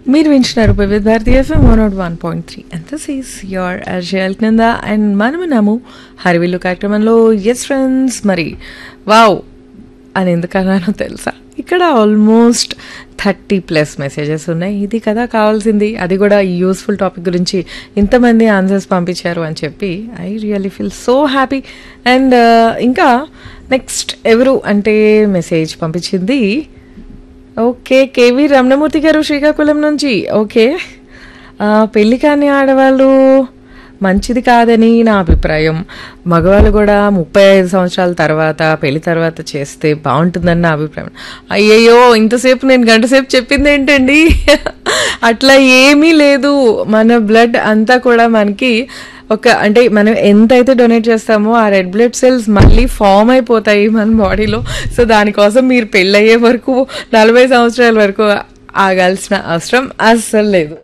మీరు వింటున్నారు Vividh Bharatiya FM one nought one point three and this is your అర్జల్ కింద అండ్ మనమున్నాము హరివిల్లు కార్యక్రమంలో ఎస్ ఫ్రెండ్స్ మరి వావ్ అని ఎందుకన్నానో తెలుసా ఇక్కడ ఆల్మోస్ట్ థర్టీ ప్లస్ మెసేజెస్ ఉన్నాయి ఇది కదా కావాల్సింది అది కూడా యూస్ఫుల్ టాపిక్ గురించి ఇంతమంది ఆన్సర్స్ పంపించారు అని చెప్పి I really feel so happy and ఇంకా నెక్స్ట్ ఎవరు అంటే మెసేజ్ పంపించింది ఓకే కేవీ రమణమూర్తి గారు శ్రీకాకుళం నుంచి ఓకే ఆ, పెళ్లి కాని ఆడవాళ్ళు మంచిది కాదని నా అభిప్రాయం మగవాళ్ళు కూడా ముప్పై ఐదు సంవత్సరాల తర్వాత పెళ్లి తర్వాత చేస్తే బాగుంటుందని నా అభిప్రాయం అయ్యయ్యో ఇంతసేపు నేను గంట సేపు చెప్పింది ఏంటండి అట్లా ఏమీ లేదు మన బ్లడ్ అంతా కూడా మనకి ఒక అంటే మనం ఎంతైతే డొనేట్ చేస్తామో ఆ రెడ్ బ్లడ్ సెల్స్ మళ్ళీ ఫామ్ అయిపోతాయి మన బాడీలో సో దానికోసం మీరు పెళ్ళయ్యే వరకు నలభై సంవత్సరాల వరకు ఆగాల్సిన అవసరం అస్సలు లేదు